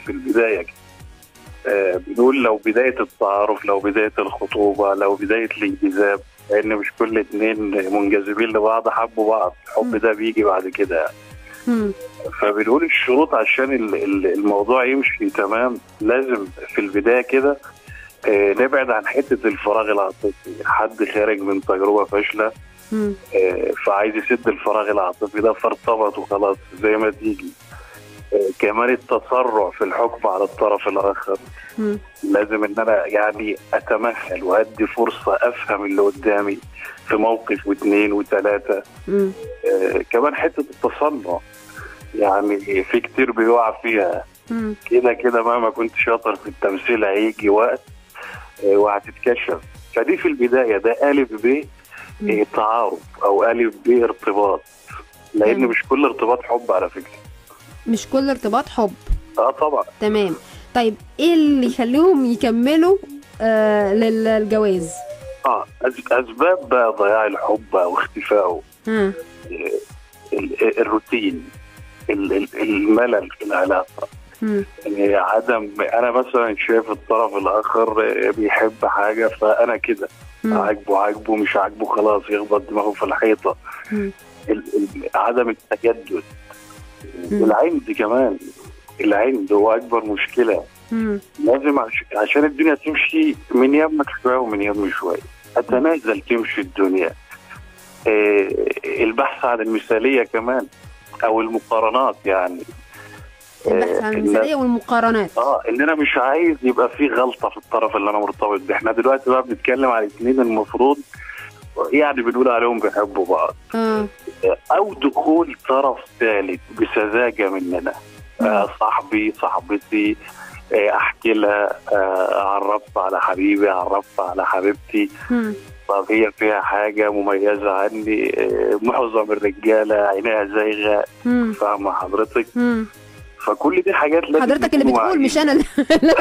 في البدايه كده. آه بنقول لو بدايه التعارف لو بدايه الخطوبه لو بدايه الانجذاب لان مش كل اتنين منجذبين لبعض حبوا بعض الحب ده بيجي بعد كده يعني. مم. فبنقول الشروط عشان ال- ال- الموضوع يمشي تمام لازم في البدايه كده آه، نبعد عن حته الفراغ العاطفي حد خارج من تجربه فاشله مم. آه، فعايز يسد الفراغ العاطفي ده فارتبط وخلاص زي ما تيجي آه، كمان التسرع في الحكم على الطرف الاخر مم. لازم ان انا يعني اتمهل وادي فرصه افهم اللي قدامي في موقف واثنين وثلاثه مم. آه، كمان حته التصنع يعني في كتير بيقع فيها مم. كده كده مهما كنت شاطر في التمثيل هيجي وقت آه، وهتتكشف فدي في البدايه ده الف ب آه، تعارف او الف ب ارتباط لان مم. مش كل ارتباط حب على فكره مش كل ارتباط حب اه طبعا تمام طيب ايه اللي يخليهم يكملوا آه لل- للجواز اه أس- اسباب بقى ضياع الحب او اختفائه ها ال- الروتين ال- ال- الملل في العلاقه مم. يعني عدم انا مثلا شايف الطرف الاخر بيحب حاجه فانا كده مم. عاجبه عاجبه مش عاجبه خلاص يخبط دماغه في الحيطه مم. ال- ال- عدم التجدد مم. العند كمان العند هو اكبر مشكله مم. لازم عش- عشان الدنيا تمشي من يمك شويه ومن يم شويه اتنازل تمشي الدنيا آه، البحث عن المثاليه كمان او المقارنات يعني البحث عن آه، المثاليه والمقارنات اه ان انا مش عايز يبقى في غلطه في الطرف اللي انا مرتبط بيه احنا دلوقتي بقى بنتكلم على الاثنين المفروض يعني بنقول عليهم بيحبوا بعض اه او دخول طرف ثالث بسذاجه مننا آه صاحبي صاحبتي آه احكي لها آه عرفت على حبيبي عرفت على حبيبتي مم. طب هي فيها حاجه مميزه عني آه معظم الرجاله عينيها زايغه مم. فاهمه حضرتك مم. فكل دي حاجات لازم حضرتك اللي نكون بتقول واعيين. مش انا اللي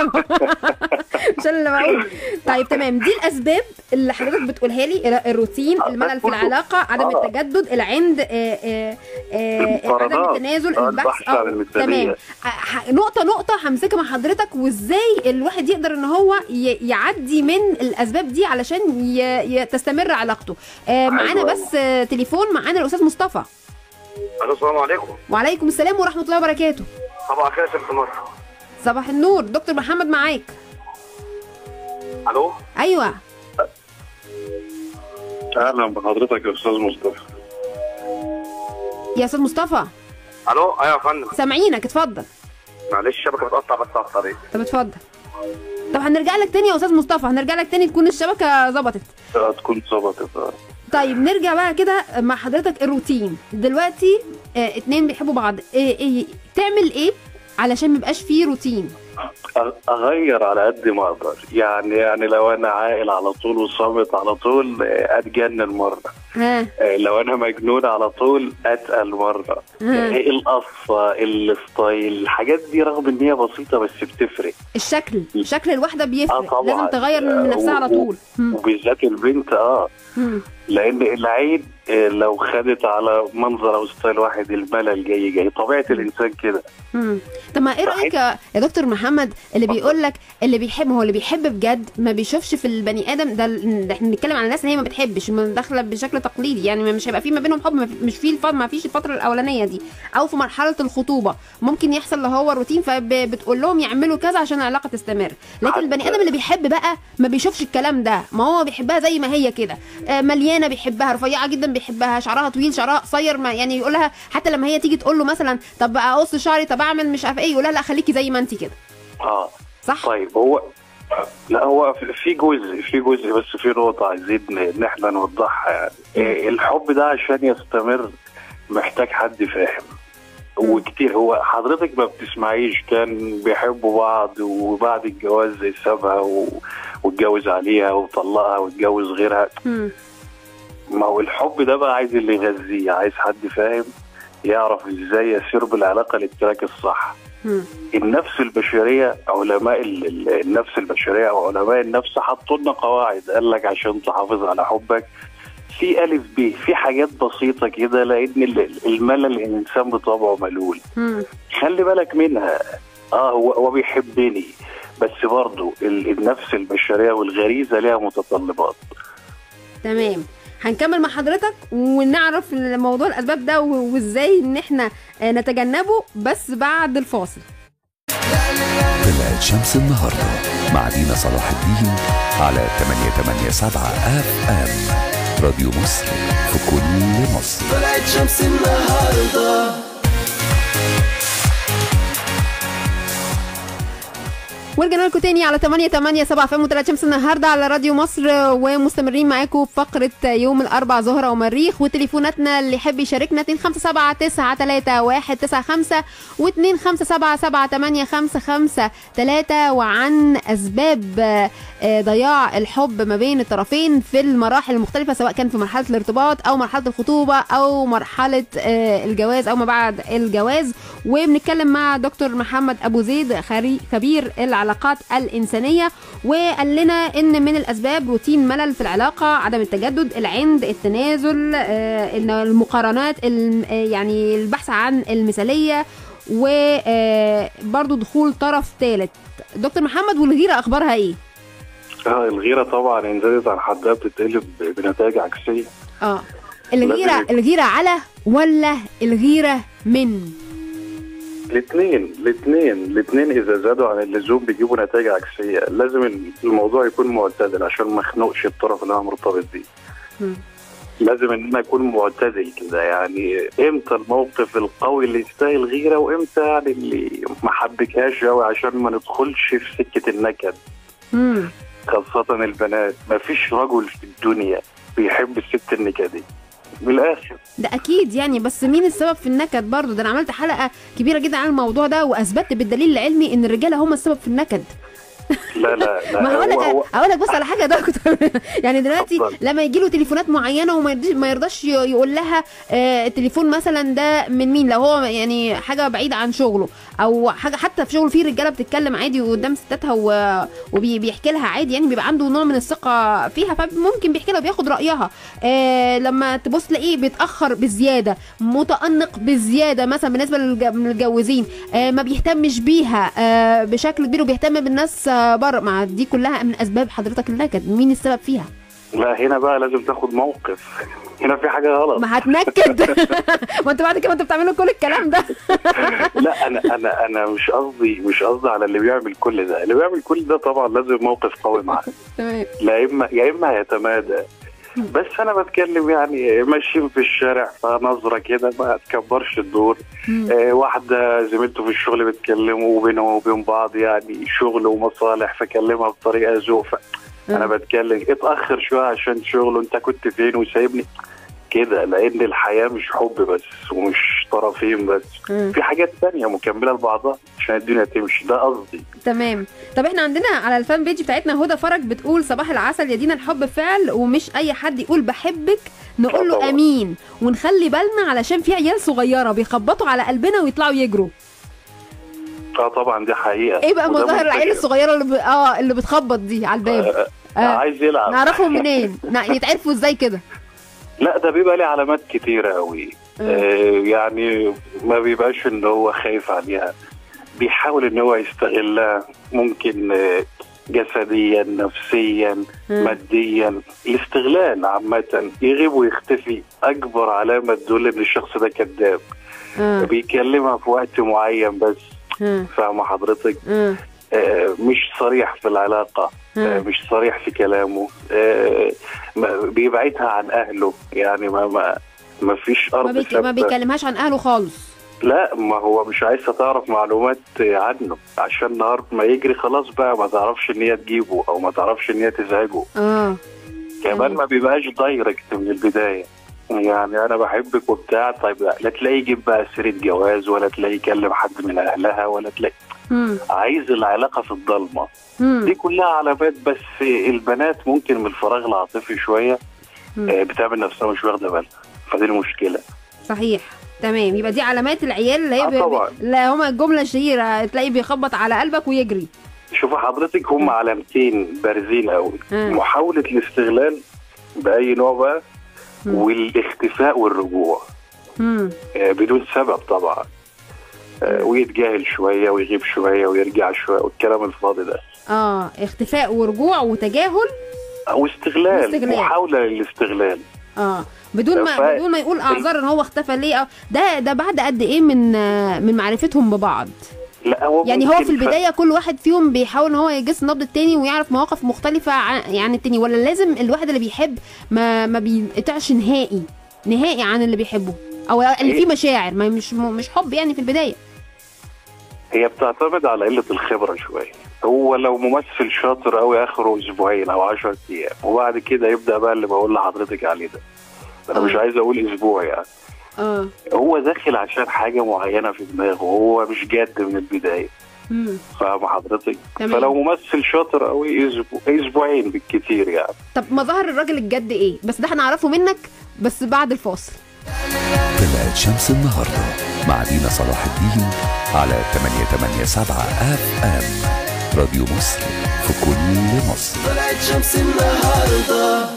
مش انا اللي بقول طيب تمام دي الاسباب اللي حضرتك بتقولها لي الروتين آه، الملل في كله. العلاقه عدم آه. التجدد العند آه، آه، آه، عدم المقارنات. التنازل آه، البحث البحث عن اه المثالية. تمام آه، ح- نقطه نقطه همسكها مع حضرتك وازاي الواحد يقدر ان هو ي- يعدي من الاسباب دي علشان ي- ي- تستمر علاقته آه، معانا أيوة. بس آه، تليفون معانا الاستاذ مصطفى الو السلام عليكم وعليكم السلام ورحمه الله وبركاته صباح الخير يا ست مصر صباح النور دكتور محمد معاك الو ايوه اهلا بحضرتك يا استاذ مصطفى يا استاذ مصطفى الو ايوه يا فندم سامعينك اتفضل معلش الشبكه بتقطع بس على الطريق طب اتفضل طب هنرجع لك تاني يا استاذ مصطفى هنرجع لك تاني تكون الشبكه ظبطت هتكون ظبطت آه. طيب نرجع بقى كده مع حضرتك الروتين دلوقتي اه اتنين بيحبوا بعض ايه ايه تعمل ايه علشان ميبقاش فيه روتين أ- اغير على قد ما اقدر يعني يعني لو انا عاقل على طول وصامت على طول آه، اتجنن مره ها آه، لو انا مجنون على طول اتقل مره ها. آه، القصه الستايل الحاجات دي رغم ان هي بسيطه بس بتفرق الشكل شكل الواحده اه بيفرق طبعا لازم تغير من نفسها على طول مم. وبالذات البنت اه مم. لان العين آه، لو خدت على منظر او ستايل واحد الملل جاي جاي طبيعه الانسان كده مم. طب ما ايه رايك يا يا دكتور محمد اللي بيقول لك اللي بيحب هو اللي بيحب بجد ما بيشوفش في البني ادم ده ده احنا بنتكلم على ناس ان هي ما بتحبش ما داخله بشكل تقليدي يعني مش هيبقى في ما بينهم حب ما في- مش في الف- ما فيش الفتره الاولانيه دي او في مرحله الخطوبه ممكن يحصل اللي هو روتين فبتقول لهم يعملوا كذا عشان العلاقه تستمر لكن حتى- البني ادم اللي بيحب بقى ما بيشوفش الكلام ده ما هو بيحبها زي ما هي كده آه، مليانه بيحبها رفيعه جدا بيحبها شعرها طويل شعرها قصير ما يعني يقول لها حتى لما هي تيجي تقول له مثلا طب اقص شعري طب اعمل مش عارفه ايه يقول لها لا خليكي زي ما انت كده اه صح طيب هو لا هو في- في جزء في جزء بس في نقطة عايزين ان احنا نوضحها يعني إيه، الحب ده عشان يستمر محتاج حد فاهم وكتير هو حضرتك ما بتسمعيش كان بيحبوا بعض وبعد الجواز سابها و- واتجوز عليها وطلقها واتجوز غيرها مم. ما هو الحب ده بقى عايز اللي يغذيه عايز حد فاهم يعرف ازاي يسير بالعلاقة للتراك الصح مم. النفس البشريه علماء ال- ال- النفس البشريه او علماء النفس حطوا لنا قواعد قال لك عشان تحافظ على حبك في الف ب في حاجات بسيطه كده لان ال- الملل الانسان بطبعه ملول مم. خلي بالك منها اه هو هو بيحبني بس برضه ال- النفس البشريه والغريزه ليها متطلبات تمام هنكمل مع حضرتك ونعرف موضوع الاسباب ده و- وازاي ان احنا آه، نتجنبه بس بعد الفاصل طلعت شمس النهاردة مع دينا صلاح الدين على 887 اف ام راديو مصر في كل مصر طلعت شمس النهارده ورجعنا لكم تاني على 8 8 7 فم وثلاث شمس النهارده على راديو مصر ومستمرين معاكم في فقره يوم الاربع زهره ومريخ وتليفوناتنا اللي يحب يشاركنا 257 931 95 و257 3 وعن اسباب آه، ضياع الحب ما بين الطرفين في المراحل المختلفه سواء كان في مرحله الارتباط او مرحله الخطوبه او مرحله آه، الجواز او ما بعد الجواز وبنتكلم مع دكتور محمد ابو زيد خري- خبير العلاقات الانسانيه وقال لنا ان من الاسباب روتين ملل في العلاقه عدم التجدد العند التنازل آه، إن المقارنات الم- آه، يعني البحث عن المثاليه وبرضه دخول طرف ثالث دكتور محمد والغيره اخبارها ايه اه الغيره طبعا ان زادت عن حدها بتتقلب بنتائج عكسيه اه الغيره لازم- الغيره على ولا الغيره من الاثنين الاثنين الاثنين اذا زادوا عن اللزوم بيجيبوا نتائج عكسيه لازم الموضوع يكون معتدل عشان ما اخنقش الطرف اللي انا مرتبط بيه مم. لازم ان انا اكون معتدل كده يعني امتى الموقف القوي اللي يستاهل غيره وامتى يعني اللي ما حبكهاش قوي عشان ما ندخلش في سكه النكد مم. خاصه البنات ما فيش رجل في الدنيا بيحب الست النكديه من الاخر ده اكيد يعني بس مين السبب في النكد برضه ده انا عملت حلقه كبيره جدا عن الموضوع ده واثبتت بالدليل العلمي ان الرجاله هم السبب في النكد لا لا لا ما هقول هو- هو- لك هقول لك بص على حاجه يا دكتور يعني دلوقتي اتفضل. لما يجي له تليفونات معينه وما يرضيش ما يرضاش ي- يقول لها آه، التليفون مثلا ده من مين لو هو يعني حاجه بعيده عن شغله او حاجه حتى في شغله في رجاله بتتكلم عادي قدام ستاتها و- وبيحكي لها عادي يعني بيبقى عنده نوع من الثقه فيها فممكن بيحكي لها وبياخد رايها آه، لما تبص تلاقيه بيتاخر بزياده متانق بزياده مثلا بالنسبه للمتجوزين آه، ما بيهتمش بيها آه، بشكل كبير وبيهتم بالناس آه، بره مع دي كلها من اسباب حضرتك النكد مين السبب فيها لا هنا بقى لازم تاخد موقف هنا في حاجه غلط ما هتنكد ما انت بعد كده انت بتعملوا كل الكلام ده لا انا انا انا مش قصدي مش قصدي على اللي بيعمل كل ده اللي بيعمل كل ده طبعا لازم موقف قوي معاه تمام لا اما يا اما هيتمادى بس انا بتكلم يعني ماشيين في الشارع فنظره كده ما تكبرش الدور آه واحده زميلته في الشغل بيتكلموا بينهم وبين بعض يعني شغل ومصالح فكلمها بطريقه ذوق ف- انا بتكلم اتاخر شويه عشان شغل انت كنت فين وسايبني كده لان الحياه مش حب بس ومش طرفين بس مم. في حاجات تانية مكمله لبعضها عشان الدنيا تمشي ده قصدي تمام طب احنا عندنا على الفان بيج بتاعتنا هدى فرج بتقول صباح العسل يا دينا الحب فعل ومش اي حد يقول بحبك نقول له طبعا. امين ونخلي بالنا علشان في عيال صغيره بيخبطوا على قلبنا ويطلعوا يجروا اه طبعا دي حقيقه ايه بقى وده مظاهر العيال منتشر. الصغيره اللي ب... اه اللي بتخبط دي على الباب آه، آه. عايز يلعب نعرفهم منين نا- يتعرفوا ازاي كده لا ده بيبقى ليه علامات كتيرة قوي آه يعني ما بيبقاش ان هو خايف عليها بيحاول ان هو يستغلها ممكن آه، جسديا نفسيا مم. ماديا الاستغلال عامة يغيب ويختفي أكبر علامة تدل إن الشخص ده كذاب اه بيكلمها في وقت معين بس اه فاهمة حضرتك اه آه، مش صريح في العلاقة آه، مم. مش صريح في كلامه آه، ما- بيبعدها عن أهله يعني ما ما ما فيش ما, أرض بيك... ما ثابتة. بيكلمهاش عن اهله خالص لا ما هو مش عايزة تعرف معلومات عنه عشان نهار ما يجري خلاص بقى ما تعرفش ان هي تجيبه او ما تعرفش ان هي تزعجه اه كمان مم. ما بيبقاش دايركت من البداية يعني انا بحبك وبتاع طيب لا, لا تلاقيه يجيب بقى سيرة جواز ولا تلاقيه يكلم حد من اهلها ولا تلاقي مم. عايز العلاقة في الضلمة دي مم. كلها علامات بس البنات ممكن من الفراغ العاطفي شويه مم. آه، بتعمل نفسها مش واخده بالها فدي المشكله صحيح تمام يبقى دي علامات العيال اللي هي آه بي... طبعا. لا هما الجمله الشهيره تلاقيه بيخبط على قلبك ويجري شوف حضرتك هم علامتين بارزين قوي مم. محاوله الاستغلال باي نوع بقى مم. والاختفاء والرجوع مم. آه، بدون سبب طبعا آه، ويتجاهل شويه ويغيب شويه ويرجع شويه والكلام الفاضي ده اه اختفاء ورجوع وتجاهل او استغلال واستغلال. محاوله للاستغلال اه بدون ما ف- بدون ما يقول اعذار ان هو اختفى ليه أو ده ده بعد قد ايه من آه، من معرفتهم ببعض لا هو يعني هو ممكن في ف- البدايه كل واحد فيهم بيحاول ان هو يجس نبض التاني ويعرف مواقف مختلفه عن يعني التاني ولا لازم الواحد اللي بيحب ما ما بينقطعش نهائي نهائي عن اللي بيحبه او اللي فيه مشاعر ما مش مش حب يعني في البدايه هي بتعتمد على قله الخبره شويه هو لو ممثل شاطر قوي اخره اسبوعين او 10 ايام وبعد كده يبدا بقى اللي بقول لحضرتك عليه ده انا آه. مش عايز اقول اسبوع يعني اه هو داخل عشان حاجه معينه في دماغه هو مش جاد من البدايه مم. فاهم حضرتك تمام. فلو ممثل شاطر قوي اسبوع اسبوعين بالكتير يعني طب مظاهر الراجل الجد ايه بس ده هنعرفه منك بس بعد الفاصل طلعت شمس النهاردة مع دينا صلاح الدين على 887 اف ام راديو مصر في كل مصر طلعت شمس النهارده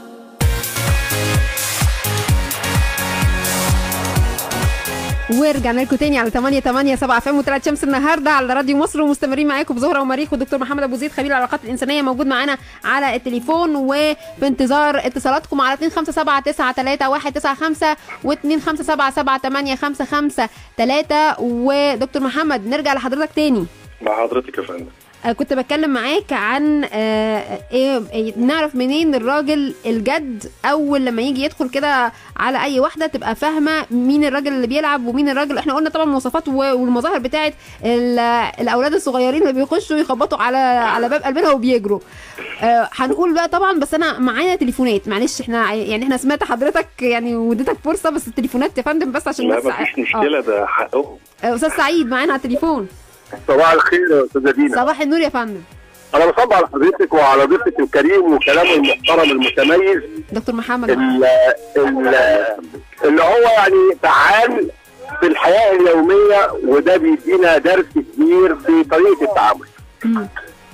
ورجعنا لكم تاني على 8 8 7 فم وطلعت شمس النهارده على راديو مصر ومستمرين معاكم بزهره ومريخ والدكتور محمد ابو زيد خبير العلاقات الانسانيه موجود معانا على التليفون وبانتظار اتصالاتكم على 257 و257 ودكتور محمد نرجع لحضرتك تاني مع حضرتك يا فندم آه، كنت بتكلم معاك عن آه، ايه إيه، نعرف منين الراجل الجد اول لما يجي يدخل كده على اي واحده تبقى فاهمه مين الراجل اللي بيلعب ومين الراجل احنا قلنا طبعا المواصفات و- والمظاهر بتاعت ال- الاولاد الصغيرين اللي بيخشوا يخبطوا على على باب قلبنا وبيجروا آه، هنقول بقى طبعا بس انا معانا تليفونات معلش احنا ع- يعني احنا سمعت حضرتك يعني واديتك فرصه بس التليفونات يا فندم بس عشان لا بس مفيش مشكله ده حقهم آه، استاذ سعيد معانا على التليفون صباح الخير يا استاذه دينا صباح النور يا فندم انا بصب على حضرتك وعلى ضيفك الكريم وكلامه المحترم المتميز دكتور محمد ال- ال- اللي هو يعني فعال في الحياه اليوميه وده بيدينا درس كبير في طريقه التعامل مم.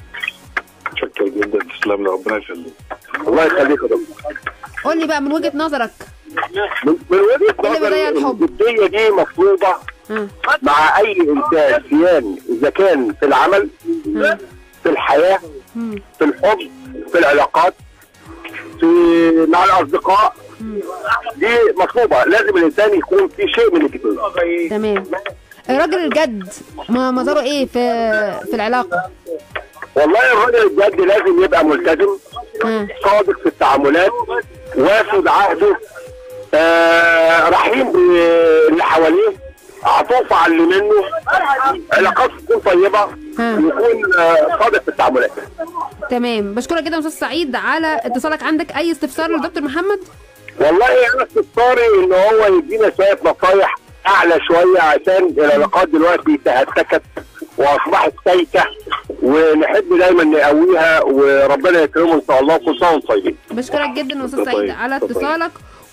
شكرا جدا تسلم لي ربنا يخليك الله يخليك يا دكتور قول لي بقى من وجهه نظرك من من وجهه اللي بيضيع نظري الحب. الجديه دي مطلوبه ها مع اي انسان سيان اذا كان في العمل ها في الحياه مم. في الحب في العلاقات في مع الاصدقاء دي مطلوبه لازم الانسان يكون في شيء من الاثنين تمام الراجل الجد ما مظهره ايه في في العلاقه والله الراجل الجد لازم يبقى ملتزم ها صادق في التعاملات وافد عهده آه رحيم باللي حواليه عطوف على اللي منه علاقاته تكون طيبه ها. يكون آه صادق في التعاملات تمام بشكرك جدا يا استاذ سعيد على اتصالك عندك اي استفسار للدكتور محمد والله انا استفساري ان هو يدينا شويه نصايح اعلى شويه عشان العلاقات دلوقتي تهتكت واصبحت سيكه ونحب دايما نقويها وربنا يكرمه ان شاء الله وكل سنه وانتم طيبين بشكرك جدا يا استاذ طيب، سعيد على طيب. اتصالك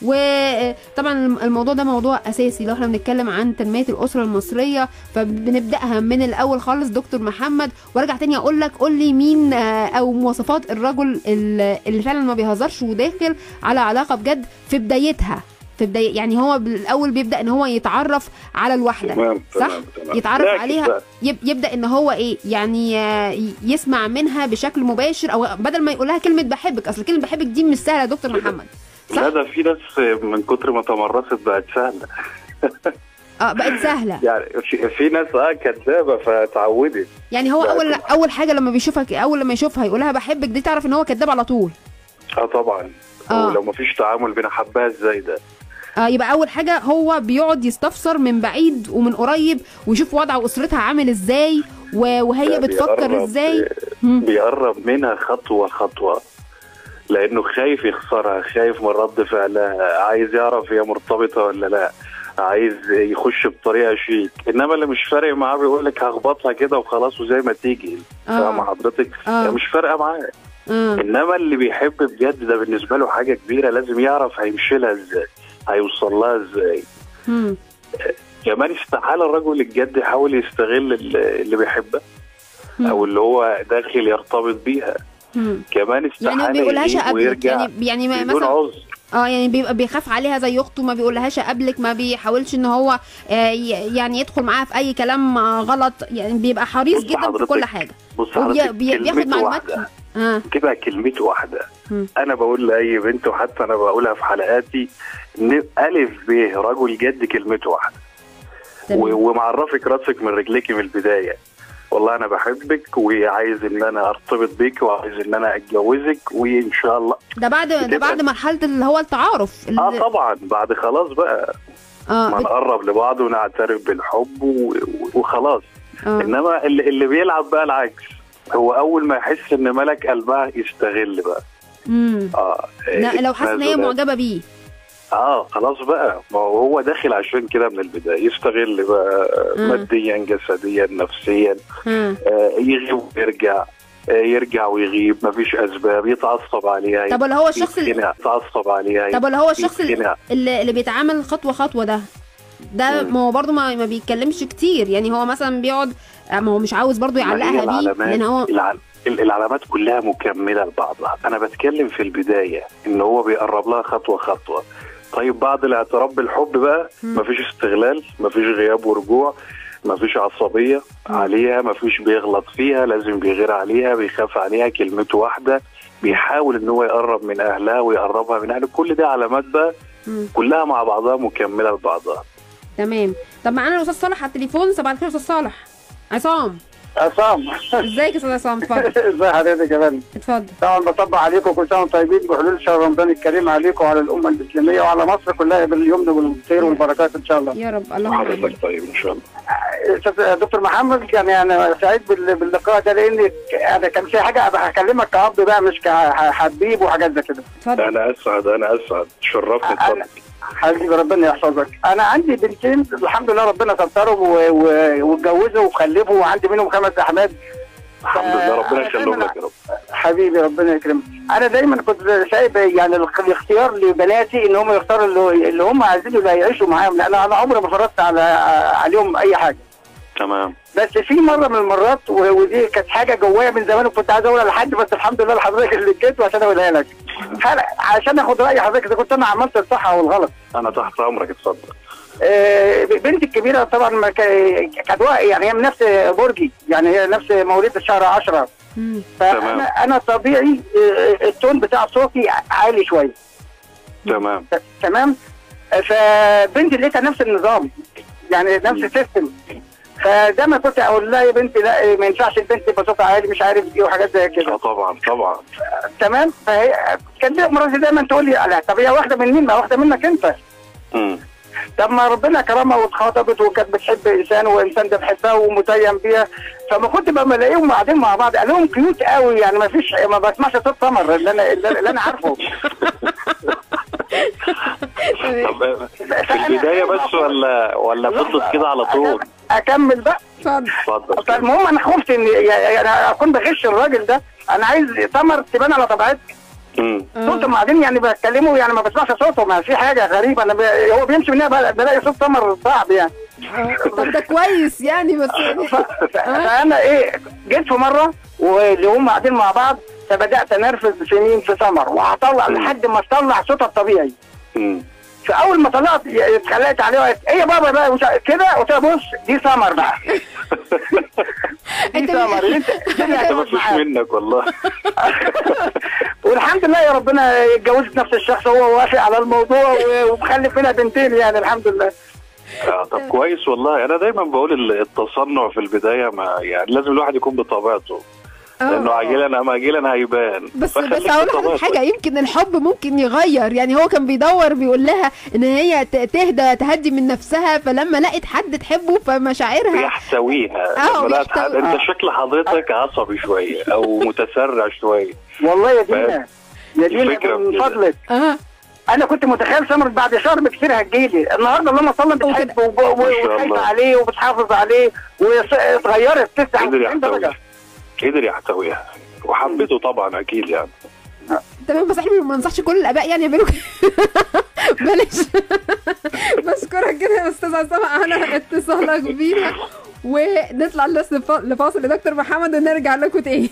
وطبعا الموضوع ده موضوع اساسي لو احنا بنتكلم عن تنميه الاسره المصريه فبنبداها من الاول خالص دكتور محمد وارجع تاني اقول لك قول لي مين آه، او مواصفات الرجل ال- اللي فعلا ما بيهزرش وداخل على علاقه بجد في بدايتها في بداية يعني هو بالاول بيبدا ان هو يتعرف على الواحده تمام، صح تمام، تمام. يتعرف لكن عليها بقى. يب يبدا ان هو ايه يعني آه، ي- يسمع منها بشكل مباشر او بدل ما يقولها كلمه بحبك اصل كلمه بحبك دي مش سهله يا دكتور محمد صح لا ده في ناس من كتر ما تمرست بقت سهله اه بقت سهله يعني في, في ناس اه كدابه فتعودت يعني هو لا، اول طبعا. اول حاجه لما بيشوفك اول لما يشوفها يقولها بحبك دي تعرف ان هو كذاب على طول اه طبعا آه. ولو ما فيش تعامل بين حبها ازاي ده آه يبقى اول حاجه هو بيقعد يستفسر من بعيد ومن قريب ويشوف وضع اسرتها عامل ازاي و- وهي ده بتفكر بيقرب- ازاي مم. بيقرب منها خطوه خطوه لانه خايف يخسرها خايف من رد فعلها عايز يعرف هي مرتبطه ولا لا عايز يخش بطريقه شيك انما اللي مش فارق معاه بيقول لك هخبطها كده وخلاص وزي ما تيجي آه. فاهم حضرتك آه. مش فارقه معاه آه. انما اللي بيحب بجد ده بالنسبه له حاجه كبيره لازم يعرف هيمشي لها ازاي هيوصل لها ازاي مم. كمان استحاله الرجل الجد يحاول يستغل اللي اللي بيحبها مم. او اللي هو داخل يرتبط بيها مم. كمان يعني ما استحاله بيقولهاش يغيب قبلك ويرجع يعني يعني ما- بدون مثلا عذر اه يعني بيبقى بيخاف عليها زي اخته ما بيقولهاش قبلك ما بيحاولش ان هو آه، ي- يعني يدخل معاها في اي كلام آه، غلط يعني بيبقى حريص بص جدا في حضرتك- كل حاجه بص وبي- حضرتك بي- بياخد كلمته معلومات واحده اه تبقى كلمته واحده مم. انا بقول لاي بنت وحتى انا بقولها في حلقاتي ان الف ب رجل جد كلمته واحده تمام. و- ومعرفك راسك من رجليك من البدايه والله انا بحبك وعايز ان انا ارتبط بيك وعايز ان انا اتجوزك وان شاء الله ده بعد ده بتبقى- بعد مرحله اللي هو التعارف اللي- اه طبعا بعد خلاص بقى اه ما بت- نقرب لبعض ونعترف بالحب و- و- وخلاص اه انما اللي, اللي بيلعب بقى العكس هو اول ما يحس ان ملك قلبها يستغل بقى امم اه لا، لو حاسس ان هي تنازلات. معجبه بيه اه خلاص بقى ما هو هو داخل عشان كده من البدايه يستغل بقى مم. ماديا جسديا نفسيا ها آه يغيب ويرجع آه يرجع ويغيب مفيش اسباب يتعصب عليها طب ولا هو الشخص اللي يتخنق، يتعصب عليها طب ولا هو الشخص اللي, يتخنق. اللي اللي بيتعامل خطوه خطوه ده ده مم. ما هو برضه ما, ما بيتكلمش كتير يعني هو مثلا بيقعد ما هو مش عاوز برضه ما هي يعلقها بيه العلامات لان هو الع- ال- العلامات كلها مكمله لبعضها انا بتكلم في البدايه ان هو بيقرب لها خطوه خطوه طيب بعد الاعتراف بالحب بقى مم. مفيش استغلال مفيش غياب ورجوع مفيش عصبيه مم. عليها مفيش بيغلط فيها لازم بيغير عليها بيخاف عليها كلمته واحده بيحاول ان هو يقرب من اهلها ويقربها من اهله كل ده علامات بقى مم. كلها مع بعضها مكمله لبعضها تمام طب معانا الاستاذ صالح على التليفون صباح الخير يا استاذ صالح عصام عصام ازيك يا استاذ عصام اتفضل ازي حضرتك يا فندم اتفضل طبعا بطبع عليكم كل سنه وانتم طيبين بحلول شهر رمضان الكريم عليكم وعلى الامه الاسلاميه وعلى مصر كلها باليمن والخير والبركات ان شاء الله. يا رب اللهم امين حضرتك طيب ان شاء الله استاذ دكتور محمد يعني انا سعيد بال- باللقاء ده لان انا كان في حاجه أبقى هكلمك كأب بقى مش كحبيب وحاجات زي كده. اتفضل انا اسعد انا اسعد شرفت اتفضل أنا- حبيبي ربنا يحفظك انا عندي بنتين الحمد لله ربنا سترهم و- و- واتجوزوا وخلفوا وعندي منهم خمس احماد الحمد لله ربنا أنا يخليهم دايماً- لك يا رب حبيبي ربنا يكرمك انا دايما كنت سايب يعني الاخ- الاختيار لبناتي ان هم يختاروا اللي, اللي هم عايزين اللي هيعيشوا معاهم لان انا عمري ما فرضت على عليهم اي حاجه تمام بس في مره من المرات و- ودي كانت حاجه جوايا من زمان وكنت عايز اقولها لحد بس الحمد لله لحضرتك اللي جيت وعشان اقولها لك هل- عشان اخد راي حضرتك اذا كنت انا عملت الصح او الغلط انا تحت امرك اتفضل آه، بنتي الكبيره طبعا ما كا- كانت وا- يعني هي من نفس برجي يعني هي نفس مواليد الشهر 10 مم. تمام. فانا انا طبيعي آه، التون بتاع صوتي عالي شويه تمام ت- تمام آه، فبنتي لقيتها نفس النظام يعني نفس السيستم فده ما كنت اقول لها يا بنتي لا ما ينفعش البنت يبقى صوتها عالي مش عارف ايه وحاجات زي اه كده طبعا طبعا تمام فهي كانت مراتي دايما تقول لي لا طب هي واحده من مين ما واحده منك انت مم. طب ما ربنا كرمها واتخطبت وكانت بتحب انسان وانسان ده بحبها ومتيم بيها فما كنت بقى بلاقيهم قاعدين مع بعض قالهم كيوت قوي يعني ما فيش ما بسمعش صوت سمر اللي انا اللي اللي انا عارفه طب في البدايه بس ولا ولا فضلت كده على طول اكمل بقى اتفضل اتفضل كده. فالمهم انا خفت ان يعني اكون بغش الراجل ده انا عايز سمر تبان على طبيعتها مم. صوتهم قاعدين يعني بتكلموا يعني ما بسمعش صوتهم يعني في حاجه غريبه انا ب... هو بيمشي منها بقى بلاقي صوت سمر صعب يعني طب ده كويس يعني بس يعني ف... ف... فانا ايه جيت في مره واللي هم قاعدين مع بعض فبدات انرفز في مين في سمر وهطلع لحد ما اطلع صوتها الطبيعي مم. فاول ما طلعت اتخلقت عليه وقالت ايه يا بابا بقى مش ع- كده قلت لها بص دي سمر بقى دي أنت سمر انت الدنيا ما هتموت فيش معاك. منك والله والحمد لله يا ربنا اتجوزت نفس الشخص هو وافق على الموضوع و- ومخلف منها بنتين يعني الحمد لله آه، طب كويس والله انا دايما بقول ال- التصنع في البدايه ما يعني لازم الواحد يكون بطبيعته لانه آه. عاجلا ام اجلا هيبان بس فخليك بس هقول لحضرتك بطبيعتك. حاجه يمكن الحب ممكن يغير يعني هو كان بيدور بيقول لها ان هي ت- تهدى تهدي من نفسها فلما لقت حد تحبه فمشاعرها بيحتويها آه، لما لقت بيحتوي- حد- انت شكل حضرتك عصبي شويه او متسرع شويه والله يا دينا يا الفكرة دينا من في كده. فضلك اه انا كنت متخيل سمر بعد شهر بكتير هتجيلي النهارده اللهم صل وكده. بتحبه وب- و- ما شاء وخايفه الله. عليه وبتحافظ عليه واتغيرت قدر 99 يحتويها درجه قدر يحتويها وحبيته طبعا اكيد يعني تمام بس احنا ما ننصحش كل الاباء يعني يعملوا كده. بلاش بشكرك كده يا استاذ عصام على اتصالك بينا ونطلع لس- لفاصل لدكتور محمد ونرجع لكم تاني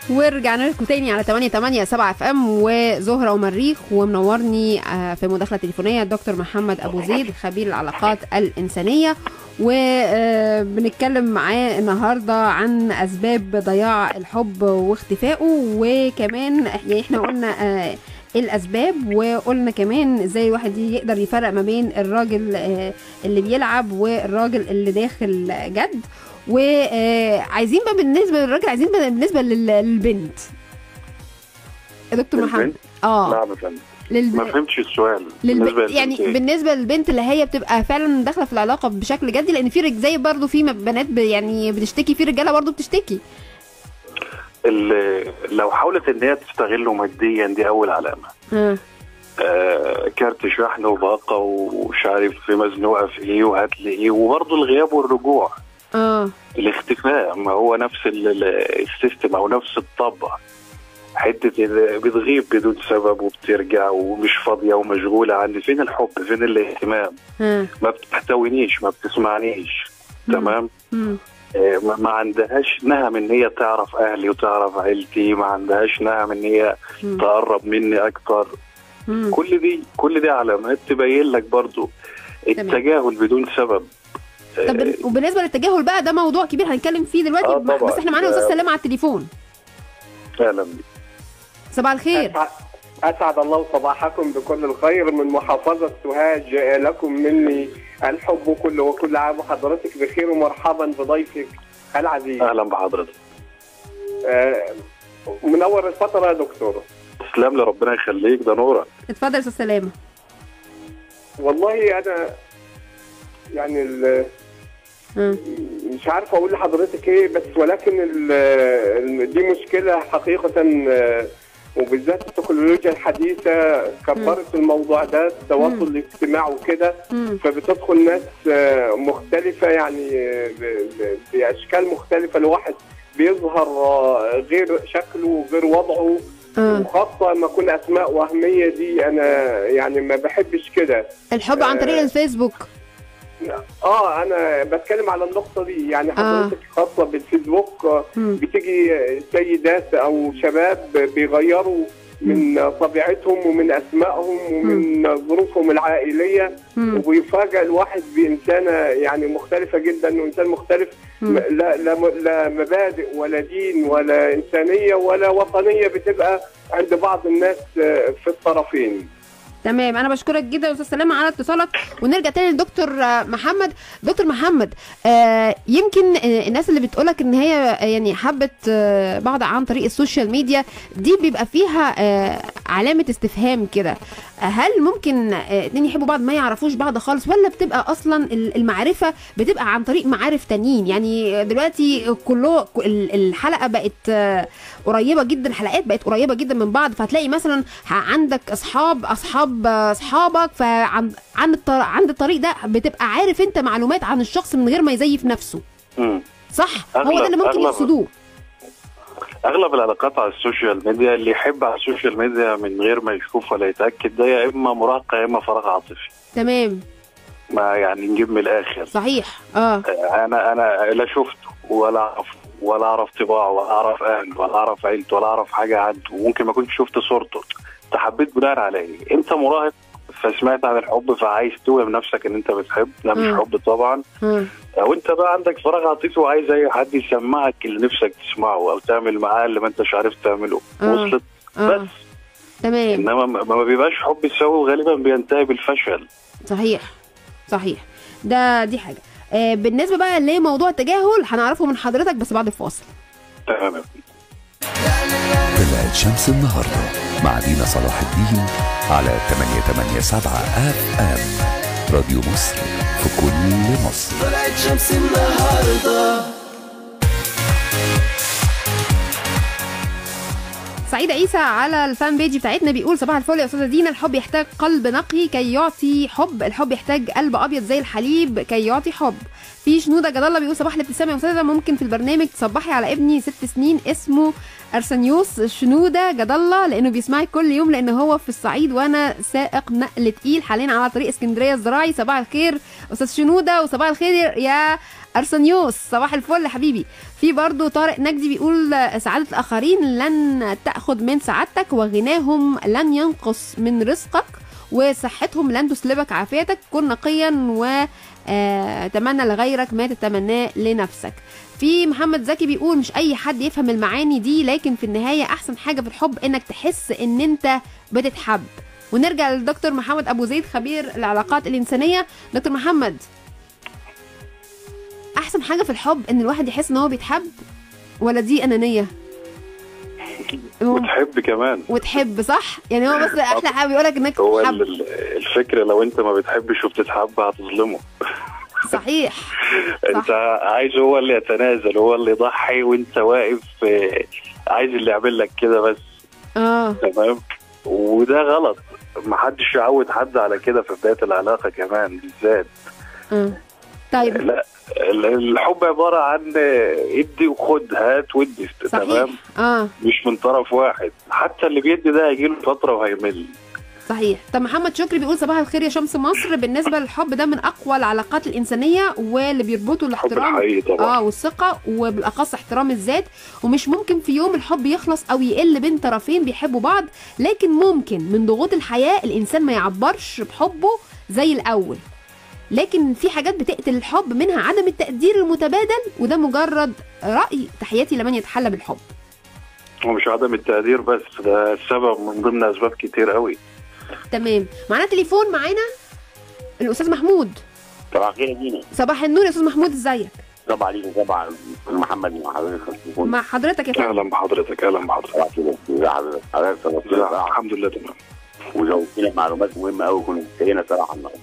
ورجعنا لكم تاني على 8 8 7 اف ام وزهره ومريخ ومنورني آه، في مداخله تليفونيه الدكتور محمد ابو زيد خبير العلاقات الانسانيه وبنتكلم معاه النهارده عن اسباب ضياع الحب واختفائه وكمان يعني احنا قلنا آه، ايه الاسباب وقلنا كمان ازاي الواحد يقدر يفرق ما بين الراجل آه، اللي بيلعب والراجل اللي داخل جد وعايزين بقى بالنسبه للراجل عايزين بقى بالنسبه لل- للبنت يا دكتور محمد البنت؟ اه نعم يا فندم للب... ما فهمتش السؤال للب... بالنسبة يعني للبنت إيه؟ بالنسبه للبنت اللي هي بتبقى فعلا داخله في العلاقه بشكل جدي لان في رج- زي برضه في بنات ب... يعني بتشتكي في رجاله برضه بتشتكي ال- لو حاولت ان هي تستغله ماديا دي اول علامه ها آه كارت شحن وباقه ومش عارف في مزنوقه في ايه وهات لي ايه وبرضه الغياب والرجوع اه الاختفاء ما هو نفس ال- ال- السيستم او نفس الطبع حته ال- بتغيب بدون سبب وبترجع ومش فاضيه ومشغوله عني فين الحب فين الاهتمام ها ما بتحتوينيش ما بتسمعنيش مم. تمام مم. آه، ما ما عندهاش نهم ان هي تعرف اهلي وتعرف عيلتي ما عندهاش نهم ان هي مم. تقرب مني اكتر مم. كل دي كل دي علامات تبين لك برضو التجاهل بدون سبب طب آه، وبالنسبه للتجاهل بقى ده موضوع كبير هنتكلم فيه دلوقتي آه طبعاً. بس احنا معانا استاذ آه. سلام على التليفون اهلا بيك. صباح الخير أسعد, أسعد الله صباحكم بكل الخير من محافظة سوهاج لكم مني الحب كله وكل عام وحضرتك بخير ومرحبا بضيفك العزيز اهلا بحضرتك آه، منور الفترة يا دكتور تسلم لي ربنا يخليك ده نورك اتفضل يا استاذ سلامه والله أنا يعني ال- ها. مش عارف أقول لحضرتك إيه بس ولكن ال- ال- دي مشكلة حقيقة آه، وبالذات التكنولوجيا الحديثة كبرت الموضوع ده التواصل الاجتماعي وكده مم. فبتدخل ناس آه، مختلفة يعني آه، ب- ب- بأشكال مختلفة الواحد بيظهر آه، غير شكله وغير وضعه اه وخاصة لما يكون أسماء وهمية دي أنا يعني ما بحبش كده الحب عن طريق آه. الفيسبوك اه انا بتكلم على النقطة دي يعني حضرتك خاصة بالفيسبوك آه، مم. بتيجي سيدات او شباب بيغيروا من طبيعتهم ومن اسمائهم ومن ظروفهم العائليه مم. ويفاجئ الواحد بانسانه يعني مختلفه جدا وانسان مختلف مم. لا لا لا مبادئ ولا دين ولا انسانيه ولا وطنيه بتبقى عند بعض الناس آه، في الطرفين. تمام انا بشكرك جدا يا استاذ سلامه على اتصالك ونرجع تاني لدكتور آه، محمد دكتور محمد آه يمكن آه الناس اللي بتقولك ان هي آه، يعني حبت آه بعض عن طريق السوشيال ميديا دي بيبقى فيها آه علامه استفهام كده آه، هل ممكن آه اتنين يحبوا بعض ما يعرفوش بعض خالص ولا بتبقى اصلا ال- المعرفه بتبقى عن طريق معارف تانيين يعني دلوقتي كله ال- الحلقه بقت آه، قريبه جدا الحلقات بقت قريبه جدا من بعض فهتلاقي مثلا ه- عندك اصحاب اصحاب آه، اصحابك فعند عند الطر... عند الطريق ده بتبقى عارف انت معلومات عن الشخص من غير ما يزيف نفسه مم. صح هو أغلب- ده اللي ممكن أغلب. يقصدوه اغلب العلاقات على السوشيال ميديا اللي يحب على السوشيال ميديا من غير ما يشوف ولا يتاكد ده يا اما مراهقه يا اما فراغ عاطفي تمام ما يعني نجيب من الاخر صحيح اه انا انا لا شفته ولا اعرف ولا اعرف طباعه ولا اعرف اهله ولا اعرف عيلته ولا اعرف حاجه عنه وممكن ما كنتش شفت صورته انت حبيت بناء على ايه؟ انت مراهق فسمعت عن الحب فعايز توهم نفسك ان انت بتحب ده مش مم. حب طبعا اه او انت بقى عندك فراغ عاطفي وعايز اي حد يسمعك اللي نفسك تسمعه او تعمل معاه اللي ما انتش عارف تعمله آه. وصلت اه بس تمام انما ما ما بيبقاش حب سوي وغالبا بينتهي بالفشل صحيح صحيح ده دي حاجه آه بالنسبه بقى لموضوع التجاهل هنعرفه من حضرتك بس بعد الفاصل تمام طلعت شمس النهاردة مع دينا صلاح الدين على 887 اف ام راديو مصر في كل مصر طلعت شمس النهارده سعيد عيسى على الفان بيج بتاعتنا بيقول صباح الفل يا استاذه دينا الحب يحتاج قلب نقي كي يعطي حب الحب يحتاج قلب ابيض زي الحليب كي يعطي حب في شنوده جد الله بيقول صباح الابتسامه يا استاذه ممكن في البرنامج تصبحي على ابني ست سنين اسمه ارسنيوس شنوده جد الله لانه بيسمعك كل يوم لان هو في الصعيد وانا سائق نقل تقيل حاليا على طريق اسكندريه الزراعي صباح الخير استاذ شنوده وصباح الخير يا ارسنيوس صباح الفل يا حبيبي في برضو طارق نجدي بيقول آه، سعاده الاخرين لن تاخذ من سعادتك وغناهم لن ينقص من رزقك وصحتهم لن تسلبك عافيتك كن نقيا وتمنى لغيرك ما تتمناه لنفسك في محمد زكي بيقول مش اي حد يفهم المعاني دي لكن في النهايه احسن حاجه في الحب انك تحس ان انت بتتحب ونرجع للدكتور محمد ابو زيد خبير العلاقات الانسانيه دكتور محمد احسن حاجه في الحب ان الواحد يحس ان هو بيتحب ولا دي انانيه وتحب كمان وتحب صح يعني هو بس احلى حاجه بيقولك انك هو تحب ال- الفكره لو انت ما بتحبش وبتتحب هتظلمه صحيح انت عايز هو اللي يتنازل هو اللي يضحي وانت واقف آه، عايز اللي يعمل لك كده بس اه تمام وده غلط محدش يعود حد على كده في بدايه العلاقه كمان بالذات اه طيب لا ال- الحب عباره عن آه، ادي وخد هات ودي تمام صحيح اه مش من طرف واحد حتى اللي بيدي ده هيجيله فتره وهيمل صحيح طب محمد شكري بيقول صباح الخير يا شمس مصر بالنسبه للحب ده من اقوى العلاقات الانسانيه واللي بيربطوا الحب الاحترام الحقيقي طبعا اه والثقه وبالاخص احترام الذات ومش ممكن في يوم الحب يخلص او يقل بين طرفين بيحبوا بعض لكن ممكن من ضغوط الحياه الانسان ما يعبرش بحبه زي الاول لكن في حاجات بتقتل الحب منها عدم التقدير المتبادل وده مجرد راي تحياتي لمن يتحلى بالحب ومش عدم التقدير بس ده سبب من ضمن اسباب كتير قوي تمام معانا تليفون معانا الاستاذ محمود صباح الخير يا دينا صباح النور يا استاذ محمود ازيك طبعا عليكم طبعا محمد مع حضرتك مع حضرتك يا فندم اهلا بحضرتك اهلا بحضرتك صباح الخير ازي حضرتك حضرتك لا، صباح الخير الحمد لله تمام وزودتنا معلومات مهمه قوي كنا محتاجينها صراحه النهارده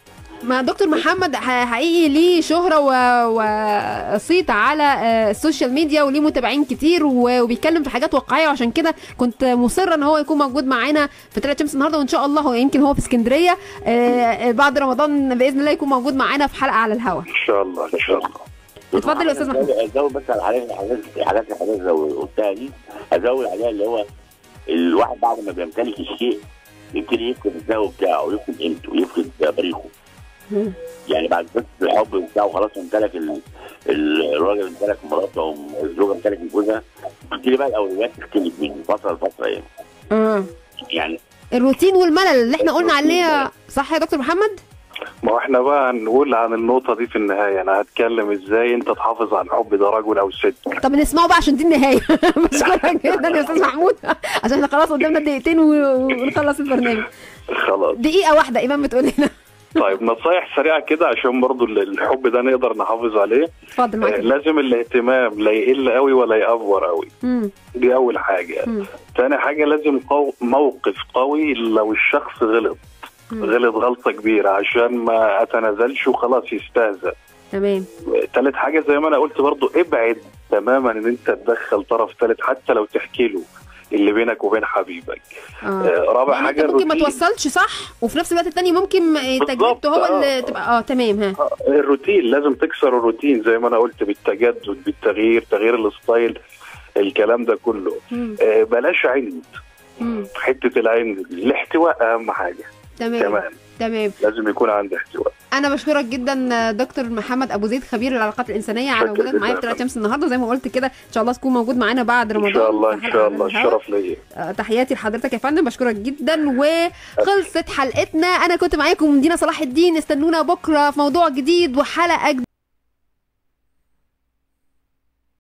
ما دكتور محمد ح- حقيقي ليه شهرة و- وصيت على آه، السوشيال ميديا وليه متابعين كتير و- وبيتكلم في حاجات واقعية وعشان كده كنت مصرة ان هو يكون موجود معانا في طلعت شمس النهارده وان شاء الله هو يمكن هو في اسكندرية آه، بعد رمضان بإذن الله يكون موجود معانا في حلقة على الهوا ان شاء الله ان شاء الله اتفضل يا أستاذ محمود. ازود بس على الحاجات الحاجات الحاجات اللي حضرتك زو- قلتها دي ازود عليها اللي هو الواحد بعد ما بيمتلك الشيء يبتدي يفقد الذوق بتاعه ويفقد قيمته ويفقد تاريخه مم. يعني بعد بس الحب بتاعه خلاص امتلك ال- ال- الراجل امتلك مراته او الزوجه امتلكت جوزها بتبتدي بقى الاولويات تختلف من فتره لفتره يعني آه. يعني الروتين والملل اللي احنا قلنا عليه صح يا دكتور محمد؟ ما هو احنا بقى هنقول عن النقطة دي في النهاية أنا هتكلم إزاي أنت تحافظ على الحب ده رجل أو ست طب نسمعه بقى عشان دي النهاية بشكرك جدا يا استاذ محمود عشان احنا خلاص قدامنا دقيقتين و- ونخلص البرنامج خلاص دقيقة واحدة ايمان بتقول لنا طيب نصايح سريعة كده عشان برضو ال- الحب ده نقدر نحافظ عليه اتفضل آه، معاك لازم الاهتمام لا يقل قوي ولا يأفور قوي مم. دي أول حاجة مم. تاني حاجة لازم قو... موقف قوي لو الشخص غلط مم. غلط غلطة كبيرة عشان ما أتنازلش وخلاص يستهزأ تمام تالت حاجة زي ما أنا قلت برضو ابعد تماما إن أنت تدخل طرف تالت حتى لو تحكي له اللي بينك وبين حبيبك اه آه، رابع يعني حاجة انت ممكن ما الروتين. توصلش صح وفي نفس الوقت التاني ممكن آه، تجربته هو آه. اللي تبقى اه تمام ها آه، الروتين لازم تكسر الروتين زي ما انا قلت بالتجدد بالتغيير تغيير الستايل الكلام ده كله مم. آه، بلاش عند مم. حته العند دي. الاحتواء اهم حاجه تمام كمان تمام لازم يكون عندي احتواء انا بشكرك جدا دكتور محمد ابو زيد خبير العلاقات الانسانيه على شكرا وجودك معايا في جدا. طلعت شمس النهارده زي ما قلت كده ان شاء الله تكون موجود معانا بعد رمضان ان شاء الله في ان حلقة شاء على الله الهوا. الشرف ليا آه، تحياتي لحضرتك يا فندم بشكرك جدا وخلصت حلقتنا انا كنت معاكم دينا صلاح الدين استنونا بكره في موضوع جديد وحلقه جديدة